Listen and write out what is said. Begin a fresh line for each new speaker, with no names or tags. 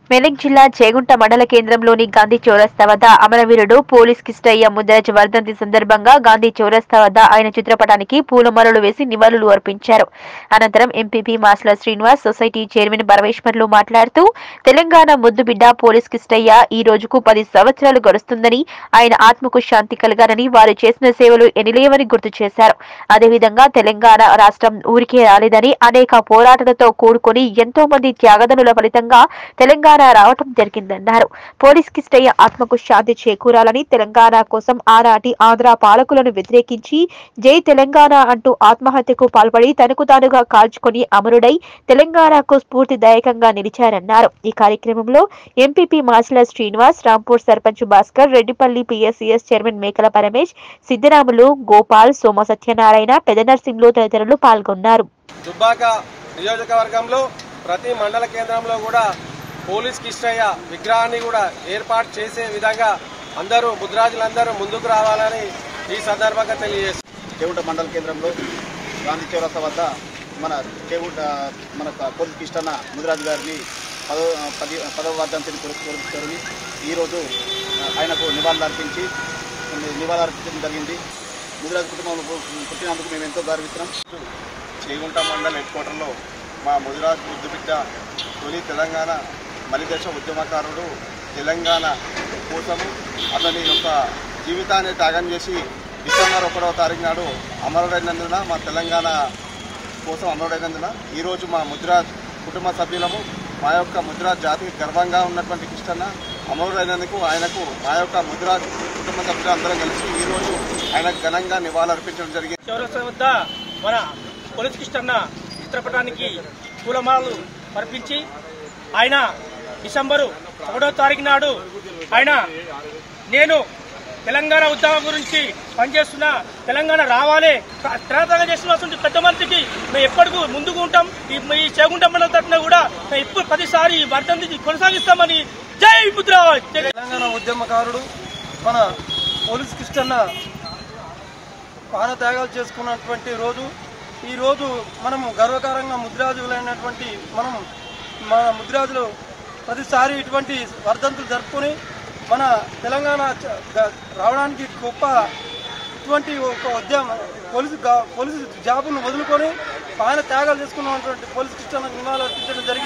మెదక్ జిల్లా చేగుంట మండల కేంద్రంలోని గాంధీ చౌరస్తా వద్ద అమరవీరుడు పోలీస్ కిష్టయ్య ముద్రాజ్ వర్ధంతి సందర్భంగా గాంధీ చౌరస్తా వద్ద ఆయన చిత్రపటానికి పూలమాలలు వేసి నివాళులు అర్పించారు అనంతరం MPP Masla Srinivas society chairman Parameshwarlu మాట్లాడుతూ తెలంగాణ ముద్దుబిడ్డ పోలీస్ కిష్టయ్య ఈ రోజుకు పది సంవత్సరాలు గడుస్తుందని ఆయన ఆత్మకు శాంతి కలగాలని వారు చేసిన సేవలు ఎనిలేవని గుర్తు చేశారు అదేవిధంగా తెలంగాణ రాష్ట్రం ఊరికే రాలేదని అనేక పోరాటాలతో కూడుకొని ఎంతో మంది త్యాగదనుల ఫలితంగా తెలంగాణ రావటం జరిగిందన్నారు పోలీస్ కిష్టయ్య ఆత్మకు శాంతి చేకూరాలని తెలంగాణ కోసం ఆనాటి ఆంధ్ర పాలకులను వ్యతిరేకించి జై తెలంగాణ అంటూ ఆత్మహత్యకు పాల్పడి తనకు తానుగా కాల్చుకొని అమరుడై తెలంగాణకు స్ఫూర్తిదాయకంగా నిలిచారన్నారు ఈ కార్యక్రమంలో MPP Masila Srinivas Rampur sarpanch Bhaskar Reddipalli PSCS chairman Mekala Paramesh Siddiramulu Gopal సోమ సత్యనారాయణ పెదనర్సింగ్లు తదితరులు పాల్గొన్నారు
దుబ్బాక నియోజకవర్గంలో ప్రతి మండల కేంద్రంలో కూడా పోలీస్ కిష్టయ్య విగ్రహాన్ని కూడా ఏర్పాటు చేసే విధంగా అందరూ ముద్రాజులందరూ ముందుకు రావాలని ఈ సందర్భంగా తెలియజేస్తారు
చేగుంట మండల కేంద్రంలో గాంధీ చౌరస్తా వద్ద మన చేగుంట మన పోలీస్ కిష్టన్న ముదిరాజు గారిని పదో పది పదవ వర్ధంతిని పురస్కరించుకొని ఈరోజు ఆయనకు నివాళులు అర్పించి నివాళులు అర్పించడం జరిగింది ముదిరాజు కుటుంబంలో పు- పుట్టినందుకు మేము ఎంతో గర్విస్తున్నాం
చేగుంట మండల్ హెడ్ క్వార్టర్లో మా ముదిరాజ్ బుద్ధు బిడ్డ తొలి తెలంగాణ మలిదశ ఉద్యమకారుడు తెలంగాణ కోసము అతని యొక్క జీవితాన్ని త్యాగం చేసి డిసెంబర్ ఒకటవ తారీఖు నాడు అమరుడైనందున మా తెలంగాణ కోసం అమరుడైనందున ఈరోజు మా ముద్రాజ్ కుటుంబ సభ్యులము మా యొక్క ముద్రాజ్ జాతికి గర్వంగా ఉన్నటువంటి కృష్ణన్న అమరుడైనందుకు ఆయనకు మా యొక్క ముద్రాజ్ కుటుంబ సభ్యులు అందరం కలిసి ఈరోజు ఆయనకు ఘనంగా నివాళులర్పించడం జరిగింది
చౌరస్తా వద్ద మన పోలీస్ కృష్ణన్న చిత్రపటానికి పూలమాలలు అర్పించి ఆయన డిసెంబరు ఒకటో తారీఖు నాడు ఆయన నేను తెలంగాణ ఉద్యమం గురించి పనిచేస్తున్న తెలంగాణ రావాలి తెలంగాణ చేస్తున్నటువంటి పెద్ద మనిషికి మేము ఎప్పటికూ ముందుకు ఉంటాం ఈ ఈ చేగుంట మండలం తరఫున కూడా మేము ఇప్పుడు ప్రతిసారి ఈ వర్ధంతి కొనసాగిస్తామని జై ముద్రాజ్ జై
తెలంగాణ ఉద్యమకారుడు మన పోలీస్ కిష్టన్న ప్రాణత్యాగాలు చేసుకున్నటువంటి రోజు ఈ రోజు మనము గర్వకారంగా ముద్రాజులైనటువంటి మనం మన ముద్రాజులు ప్రతిసారి ఇటువంటి వర్ధంతులు జరుపుకొని మన తెలంగాణ చ- గ- రావడానికి గొప్ప ఇటువంటి ఒక ఉద్యమ పోలీసు గా- పోలీసు జాబును వదులుకొని ఆయన త్యాగాలు చేసుకున్నటువంటి పోలీస్ కిష్టన్నకు నివాళులు అర్పించడం జరిగింది